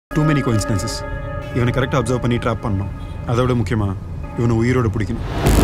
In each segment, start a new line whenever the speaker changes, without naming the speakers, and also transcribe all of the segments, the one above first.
Two many கோஇன்சிடன்சஸ் இவனை கரெக்டாக observe பண்ணி ட்ராப் பண்ணணும் அதோட முக்கியமாக இவனை உயிரோட பிடிக்கணும்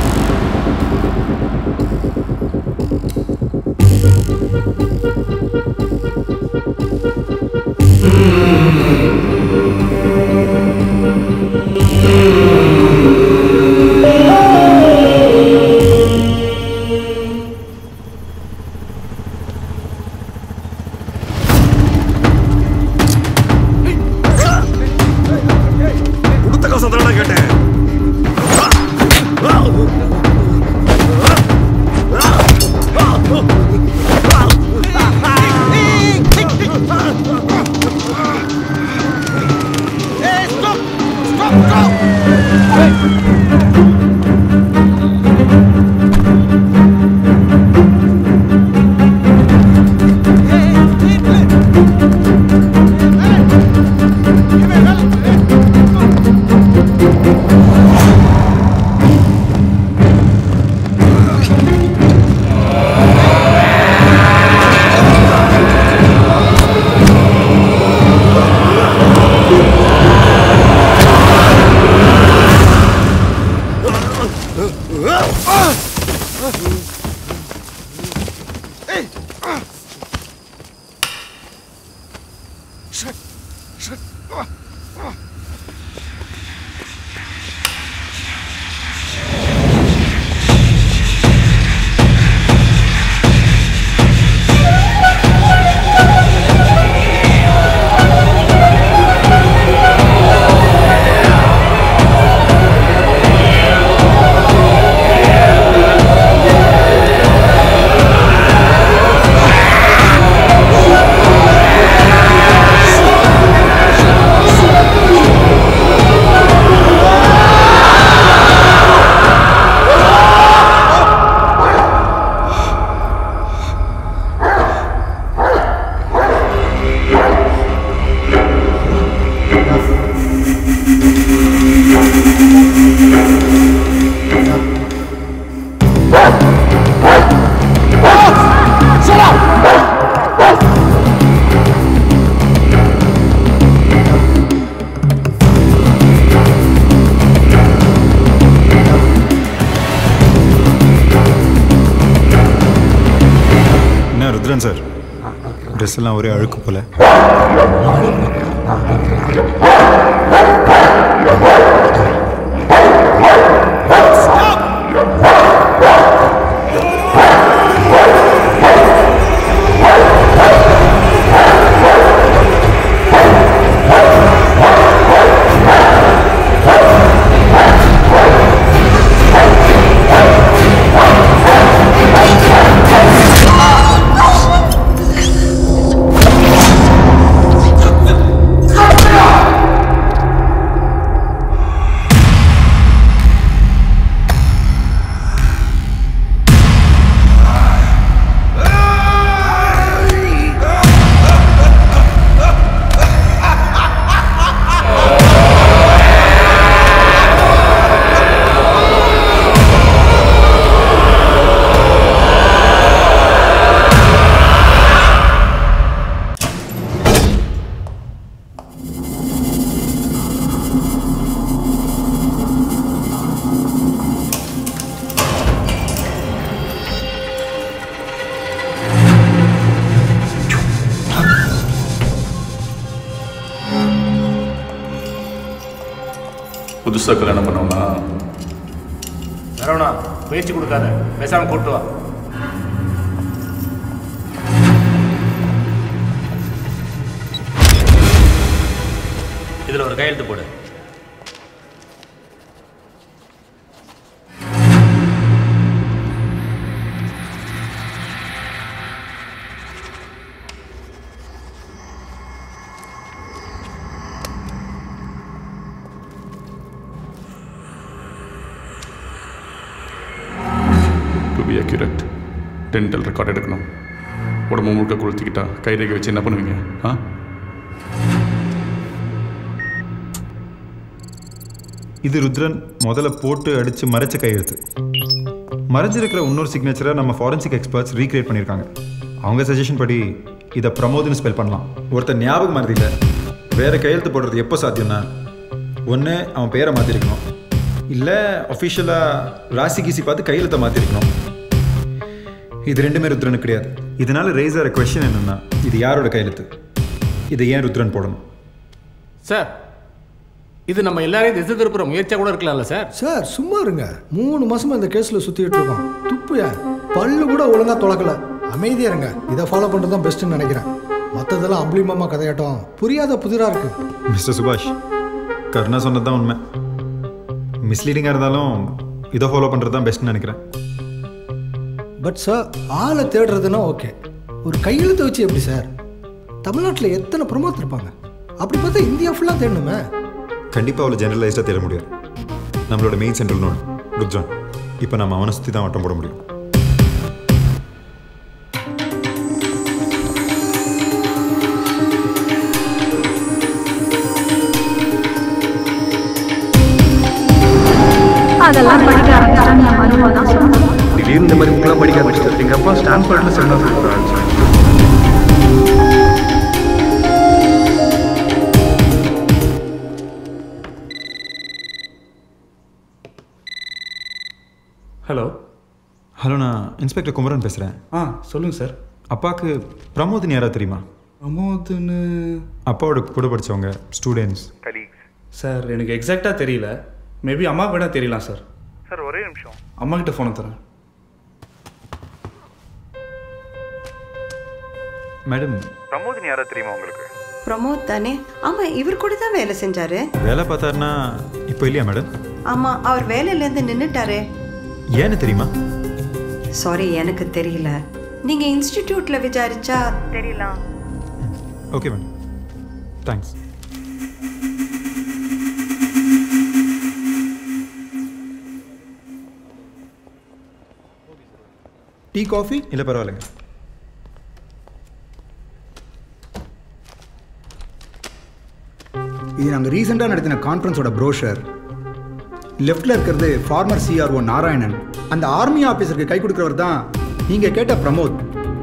கொடுத்த காசு தானே கேட்டேன்
என்ன ருத்ரன் சார் ட்ரெஸ் எல்லாம் ஒரே அழுக்கு போல
புதுசாக கல்யாணம் பண்ணோம்னா
சரவணா பேச்சு கொடுக்காத பேசாம கூட்டு வா இதுல ஒரு கையெழுத்து போடு
to be accurate dental record எடுக்கணும் உடம்பு முழுக்க கொளுத்திக்கிட்டா கைரேகை வச்சு என்ன பண்ணுவீங்க ஆ
இது ருத்ரன் முதல்ல போட்டு அடித்து மறைச்ச கையெழுத்து மறைஞ்சிருக்கிற இன்னொரு சிக்னேச்சரை நம்ம ஃபாரன்சிக் எக்ஸ்பர்ட்ஸ் ரீக்ரியேட் பண்ணியிருக்காங்க அவங்க சஜஷன் படி இதை பிரமோத்னு ஸ்பெல் பண்ணலாம் ஒருத்தர் ஞாபகம் மறதியில் வேறு கையெழுத்து போடுறது எப்போ சாத்தியம்னா ஒன்று அவன் பேரை மாற்றிருக்கணும் இல்லை அஃபிஷியலாக ராசி கீசி பார்த்து கையெழுத்தை மாற்றிருக்கணும் இது ரெண்டுமே ருத்ரனுக்கு கிடையாது இதனால ரேஸ் ஆகிற கொஷின் என்னென்னா இது யாரோட கையெழுத்து இதை ஏன் ருத்ரன் போடணும்
சார் இது நம்ம எல்லாரையும் திசை திருப்புற முயற்சியாக கூட இருக்கலாம்ல சார்
சார் சும்மா இருங்க மூணு மாசமா இந்த கேஸ்ல சுத்திட்டு இருக்கோம் துப்புயா பல்லு கூட ஒழுங்கா தொலைக்கல அமைதியா இருங்க இதை ஃபாலோ பண்றது தான் பெஸ்ட்னு நினைக்கிறேன் மற்றதெல்லாம் அம்பளிமமா கதையாட்டம் புரியாத புதிரா இருக்கு
மிஸ்டர் சுபாஷ் கருணா சொன்னது தான் உண்மை மிஸ்லீடிங்காக இருந்தாலும் இதை ஃபாலோ பண்ணுறது தான் பெஸ்ட்னு நினைக்கிறேன்
பட் சார் ஆளை தேடுறதுன்னா ஓகே ஒரு கையெழுத்து வச்சு எப்படி சார் தமிழ்நாட்டில் எத்தனை ப்ரொமோட் இருப்பாங்க அப்படி பார்த்தா இந்தியா ஃபுல்லாக தேடணுமே
கண்டிப்பாக அவ்வளோ ஜெனரலைஸ்டாக தேட முடியாது நம்மளோட மெயின் சென்ட்ரல் நோன் ருத்ரான் இப்போ நம்ம அவனை சுற்றி தான் வட்டம் போட முடியும்
அதெல்லாம் படிக்க ஆரம்பிச்சா நீ மருவா தான் சொல்லணும்
திடீர்னு இந்த மாதிரி புக்கெல்லாம் படிக்க ஆரம்பிச்சிட்டு எங்கள் அப்பா ஸ்டான்போர்டில் சென்ட் ஆஃப்
ஹலோ
ஹலோ நான் இன்ஸ்பெக்டர் குமரன் பேசுகிறேன்
ஆ சொல்லுங்கள் சார்
அப்பாவுக்கு பிரமோதின் யாரா தெரியுமா
அமோதுன்னு
அப்பாவோட கூட படித்தவங்க ஸ்டூடெண்ட்ஸ்
சார் எனக்கு எக்ஸாக்டாக தெரியல மேபி அம்மா வேணா தெரியலாம் சார்
சார் ஒரே நிமிஷம்
அம்மா கிட்ட ஃபோனை தரேன்
மேடம்
பிரமோதினி யாரா தெரியுமா உங்களுக்கு
பிரமோத் தானே ஆமா இவர் கூட தான் வேலை செஞ்சாரு
வேலை பார்த்தாருன்னா இப்போ இல்லையா மேடம்
ஆமா அவர் வேலையிலேருந்து நின்னுட்டாரே
ஏன்னு தெரியுமா
சாரி எனக்கு தெரியல நீங்க இன்ஸ்டிடியூட்ல விசாரிச்சா தெரியலாம்
okay madam thanks
tea coffee
இல்லை பரவாயில்லைங்க
இது நாங்கள் ரீசெண்டாக நடத்தின கான்ஃபரன்ஸோட ப்ரோஷர் லெஃப்டில் இருக்கிறது ஃபார்மர் சிஆர்ஓ நாராயணன் அந்த ஆர்மி ஆஃபீஸருக்கு கை கொடுக்குறவர் தான் நீங்கள் கேட்ட பிரமோத்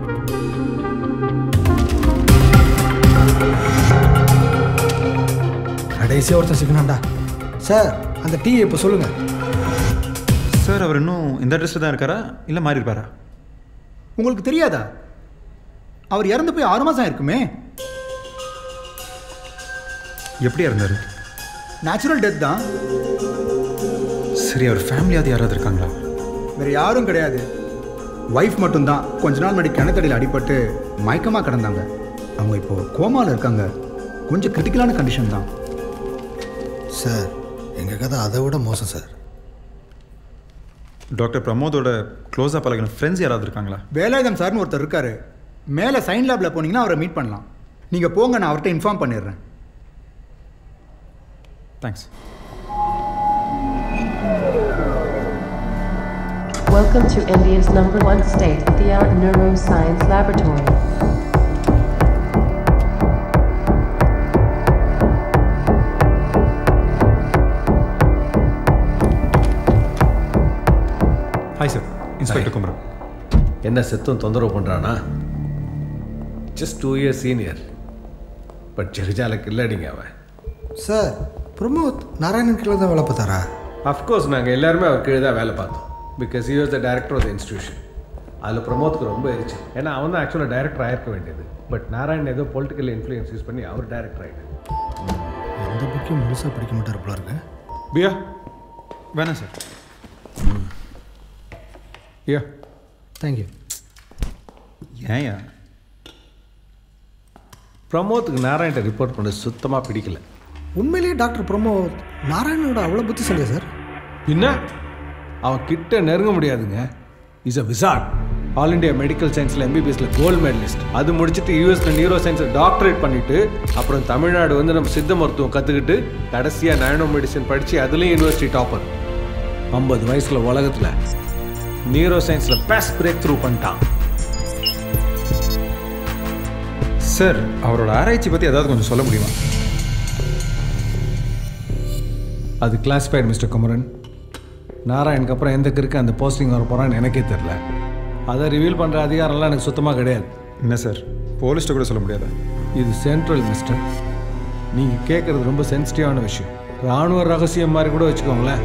கடைசியாக ஒருத்தன் சிக்கனாண்டா சார் அந்த டீ இப்போ சொல்லுங்கள்
சார் அவர் இன்னும் இந்த அட்ரஸில் தான் இருக்காரா இல்லை மாறி இருப்பாரா
உங்களுக்கு தெரியாதா அவர் இறந்து போய் ஆறு மாதம் இருக்குமே
எப்படியா இருந்தார்
நேச்சுரல் டெத் தான்
சரி அவர் ஃபேமிலியாவது யாராவது இருக்காங்களா
வேறு யாரும் கிடையாது ஒய்ஃப் மட்டும்தான் கொஞ்ச நாள் முன்னாடி கிணத்தடியில் அடிபட்டு மயக்கமாக கிடந்தாங்க அவங்க இப்போ கோமாவில் இருக்காங்க கொஞ்சம் கிரிட்டிக்கலான கண்டிஷன் தான்
சார் எங்கள் கதை அதை விட மோசம் சார்
டாக்டர் பிரமோதோட க்ளோஸாக பழகின ஃப்ரெண்ட்ஸ் யாராவது இருக்காங்களா
வேலாயுதம் சார்னு ஒருத்தர் இருக்காரு மேலே சைன் லேபில் போனீங்கன்னா அவரை மீட் பண்ணலாம் நீங்கள் போங்க நான் அவர்கிட்ட இன்ஃபார்ம் பண்ணிடுறேன்
thanks
Welcome to India's number one state of the art neuroscience laboratory.
Hi sir inspector Kumaran
என்ன செத்தும் தொந்தரவு பண்ணுறானா just two years senior but ஜெகஜாலுக்கு இல்லடிங்க அவன்
சார் பிரமோத் நாராயணன் கீழே தான் வேலை பார்த்தாரா
அஃப்கோர்ஸ் நாங்கள் எல்லாருமே அவர் கீழே தான் வேலை பார்த்தோம் because he was the director of the institution அதில் பிரமோத்துக்கு ரொம்ப எரிச்சு ஏன்னா அவன் தான் ஆக்சுவலாக டைரக்டர் ஆயிருக்க வேண்டியது பட் நாராயண் ஏதோ பொலிட்டிக்கல் இன்ஃப்ளூயன்ஸ் யூஸ் பண்ணி அவர் டைரக்டர் ஆகிட்டார்
எந்த புக்கையும் முழுசாக படிக்க மாட்டார் போல இருக்கு
பியா
வேணாம் சார்
யா
தேங்க்யூ
ஏன்யா
பிரமோத்துக்கு நாராயண்ட ரிப்போர்ட் பண்ண சுத்தமாக பிடிக்கல
உண்மையிலேயே டாக்டர் பிரமோத் நாராயணனோட அவ்வளோ புத்திசாலியா சார்
என்ன அவன் கிட்ட நெருங்க முடியாதுங்க is a wizard all India medical சயின்ஸில் எம்பிபிஎஸ்ல கோல்டு மெடலிஸ்ட் அது முடிச்சுட்டு யூஎஸ்ல நியூரோ சயின்ஸில் டாக்டரேட் பண்ணிட்டு அப்புறம் தமிழ்நாடு வந்து நம்ம சித்த மருத்துவம் கற்றுக்கிட்டு கடைசியாக நானோ மெடிசன் படித்து அதுலேயும் யூனிவர்சிட்டி டாப்பர் ஐம்பது வயசில் உலகத்தில் நியூரோ சயின்ஸில் பெஸ்ட் பிரேக் த்ரூ பண்ணிட்டான்
சார் அவரோட ஆராய்ச்சி பற்றி ஏதாவது கொஞ்சம் சொல்ல முடியுமா
அது கிளாஸிஃபைடு மிஸ்டர் குமரன் நாராயணுக்கு அப்புறம் எந்த கிறுக்கு அந்த போஸ்டிங் வர போகிறான்னு எனக்கே தெரில அதை ரிவீல் பண்ணுற அதிகாரம்லாம் எனக்கு சுத்தமாக கிடையாது
என்ன சார் போலீஸ்ட்ட கூட சொல்ல முடியாதா
இது சென்ட்ரல் மிஸ்டர் நீங்கள் கேட்குறது ரொம்ப சென்சிட்டிவான விஷயம் ராணுவ ரகசியம் மாதிரி கூட வச்சுக்கோங்களேன்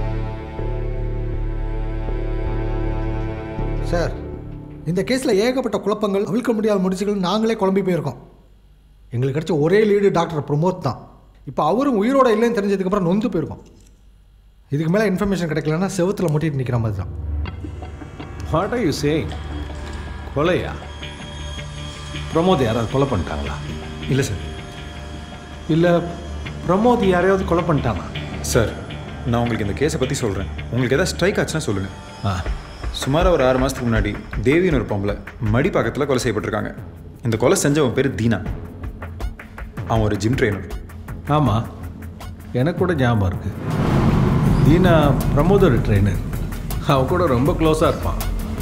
சார் இந்த கேஸில் ஏகப்பட்ட குழப்பங்கள் அவிழ்க்க முடியாத முடிச்சுகள் நாங்களே குழம்பி போயிருக்கோம் எங்களுக்கு கிடைச்ச ஒரே லீடு டாக்டர் பிரமோத் தான் இப்போ அவரும் உயிரோட இல்லைன்னு தெரிஞ்சதுக்கப்புறம் நொந்து போயிருக்கோம் இதுக்கு மேலே இன்ஃபர்மேஷன் கிடைக்கலன்னா செவுத்துல முட்டிட்டு நிற்கிற மாதிரி தான்
வாட் ஆர் யூ சேயிங் கொலையா பிரமோத் யாராவது கொலை பண்ணிட்டாங்களா
இல்லை சார்
இல்லை பிரமோத் யாரையாவது கொலை பண்ணிட்டானா
சார் நான் உங்களுக்கு இந்த கேஸை பற்றி சொல்கிறேன் உங்களுக்கு எதாவது ஸ்ட்ரைக் ஆச்சுன்னா சொல்லுங்கள்
ஆ
சுமாராக ஒரு ஆறு மாதத்துக்கு முன்னாடி தேவின்னு ஒரு பொம்பளை மடி பக்கத்தில் கொலை செய்யப்பட்டிருக்காங்க இந்த கொலை செஞ்சவன் பேர் தீனா அவன் ஒரு ஜிம் ட்ரெயினர்
ஆமாம் எனக்கு கூட ஞாபகம் இருக்கு தீனா பிரமோதோட ட்ரெயினர் அவ கூட ரொம்ப க்ளோஸாக இருப்பான்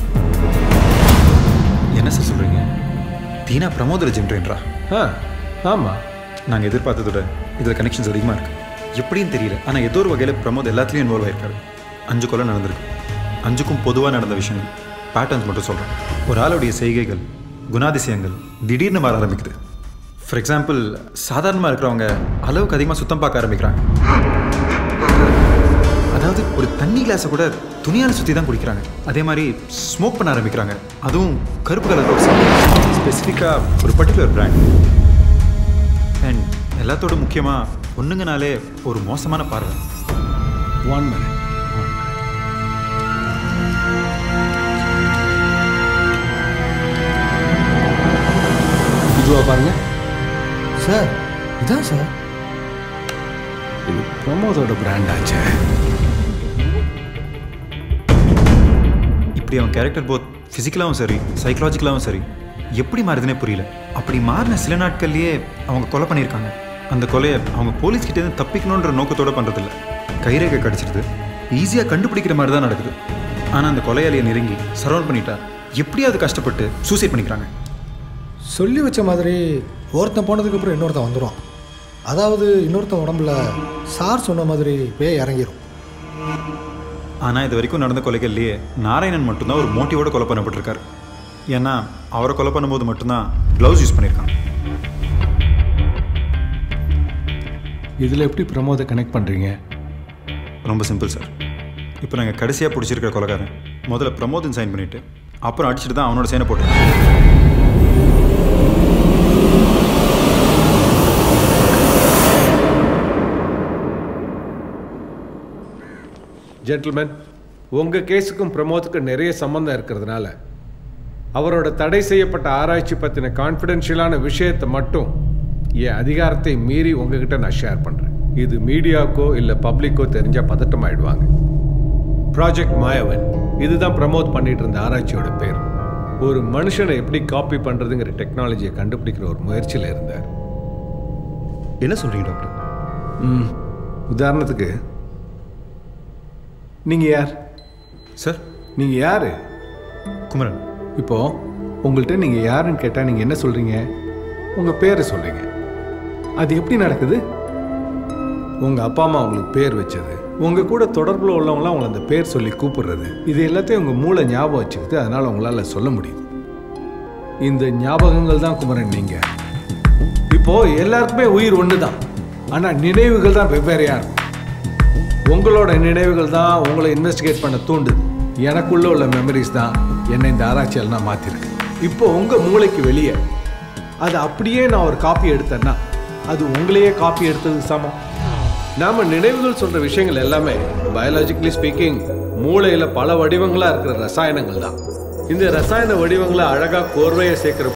என்ன சார் சொல்கிறீங்க தீனா பிரமோதர ஜிம் ட்ரெயினரா
ஆ ஆமாம்
நாங்கள் எதிர்பார்த்ததோட இதில் கனெக்ஷன்ஸ் அதிகமாக இருக்குது எப்படின்னு தெரியல ஆனால் ஏதோ ஒரு வகையில் பிரமோத் எல்லாத்துலேயும் இன்வால்வ் ஆயிருக்காரு அஞ்சு கொலை நடந்திருக்கு அஞ்சுக்கும் பொதுவாக நடந்த விஷயங்கள் பேட்டர்ன்ஸ் மட்டும் சொல்கிறேன் ஒரு ஆளுடைய செய்கைகள் குணாதிசயங்கள் திடீர்னு மாற ஆரம்பிக்குது ஃபார் எக்ஸாம்பிள் சாதாரணமாக இருக்கிறவங்க அளவுக்கு அதிகமாக சுத்தம் பார்க்க ஆரம்பிக்கிறாங்க அதாவது ஒரு தண்ணி கிளாஸை கூட துணியால் சுற்றி தான் குடிக்கிறாங்க அதே மாதிரி ஸ்மோக் பண்ண ஆரம்பிக்கிறாங்க அதுவும் கருப்பு கலர் ஸ்பெசிஃபிக்காக ஒரு பர்டிகுலர் பிராண்ட் அண்ட் எல்லாத்தோட முக்கியமாக பொண்ணுங்கனாலே ஒரு மோசமான பார்வை
ஒன் மினிட் இதுவா பாருங்க
சார் இதான் சார்
இது பிரமோதோட பிராண்ட் ஆச்சே
இப்படி அவன் கேரக்டர் போத் ஃபிசிக்கலாகவும் சரி சைக்கலாஜிக்கலாகவும் சரி எப்படி மாறுதுன்னே புரியல அப்படி மாறின சில நாட்கள்லயே அவங்க கொலை பண்ணியிருக்காங்க அந்த கொலையை அவங்க போலீஸ் கிட்ட இருந்து தப்பிக்கணுன்ற நோக்கத்தோட பண்றதில்ல கைரேகை கடிச்சிருது ஈஸியாக கண்டுபிடிக்கிற மாதிரி தான் நடக்குது ஆனால் அந்த கொலையாளியை நெருங்கி சரௌண்ட் பண்ணிட்டா எப்படியாவது கஷ்டப்பட்டு சூசைட் பண்ணிக்கிறாங்க
சொல்லி வச்ச மாதிரி ஒருத்தன் போனதுக்கப்புறம் இன்னொருத்தன் வந்துடும் அதாவது இன்னொருத்தன் உடம்புல சார் சொன்ன மாதிரி பேய் இறங்கிரும்
ஆனால் இது வரைக்கும் நடந்த கொலைகள்லேயே நாராயணன் மட்டும்தான் ஒரு மோட்டிவோட கொலை பண்ணப்பட்டிருக்காரு ஏன்னா அவரை கொலை பண்ணும்போது மட்டும்தான் க்ளவுஸ் யூஸ் பண்ணியிருக்காங்க
இதில் எப்படி பிரமோதை கனெக்ட் பண்ணுறீங்க
ரொம்ப சிம்பிள் சார் இப்போ நாங்கள் கடைசியாக பிடிச்சிருக்கிற கொலைகாரன் முதல்ல பிரமோதன் சைன் பண்ணிவிட்டு அப்புறம் அடிச்சுட்டு தான் அவனோட சைனை போட்டேன்
ஜென்டில்மேன் உங்கள் கேஸுக்கும் பிரமோத்துக்கும் நிறைய சம்மந்தம் இருக்கிறதுனால அவரோட தடை செய்யப்பட்ட ஆராய்ச்சி பற்றின கான்ஃபிடென்ஷியலான விஷயத்தை மட்டும் என் அதிகாரத்தை மீறி உங்ககிட்ட நான் ஷேர் பண்ணுறேன் இது மீடியாவுக்கோ இல்லை பப்ளிக்கோ தெரிஞ்சால் பதட்டமாயிடுவாங்க ப்ராஜெக்ட் மாயவன் இதுதான் பிரமோத் பண்ணிட்டு இருந்த ஆராய்ச்சியோட பேர் ஒரு மனுஷனை எப்படி காப்பி பண்ணுறதுங்கிற டெக்னாலஜியை கண்டுபிடிக்கிற ஒரு முயற்சியில் இருந்தார்
என்ன சொல்கிறீங்க டாக்டர்
ம் உதாரணத்துக்கு நீங்கள் யார்
சார்
நீங்கள் யார்
குமரன்
இப்போ உங்கள்கிட்ட நீங்கள் யாருன்னு கேட்டால் நீங்கள் என்ன சொல்கிறீங்க உங்கள் பேரை சொல்கிறீங்க அது எப்படி நடக்குது உங்கள் அப்பா அம்மா உங்களுக்கு பேர் வச்சது உங்கள் கூட தொடர்பில் உள்ளவங்களாம் உங்களை அந்த பேர் சொல்லி கூப்பிடுறது இது எல்லாத்தையும் உங்கள் மூளை ஞாபகம் வச்சுக்கிட்டு அதனால் உங்களால் சொல்ல முடியுது இந்த ஞாபகங்கள் தான் குமரன் நீங்கள் இப்போ எல்லாருக்குமே உயிர் ஒன்று தான் ஆனால் நினைவுகள் தான் வெவ்வேறையாக இருக்கும் உங்களோட நினைவுகள் தான் உங்களை இன்வெஸ்டிகேட் பண்ண தூண்டுது எனக்குள்ள உள்ள மெமரிஸ் தான் என்னை இந்த ஆராய்ச்சியால் நான் மாற்றிருக்கு இப்போ உங்கள் மூளைக்கு வெளியே அது அப்படியே நான் ஒரு காப்பி எடுத்தேன்னா அது உங்களையே காப்பி எடுத்ததுக்கு சமம் நாம நினைவுகள் சொல்ற விஷயங்கள் எல்லாமே பயாலஜிக்கலி ஸ்பீக்கிங் மூளையில பல வடிவங்களா இருக்கிற ரசாயனங்கள் தான் இந்த ரசாயன வடிவங்களை அழகா கோர்வையை சேர்க்கிற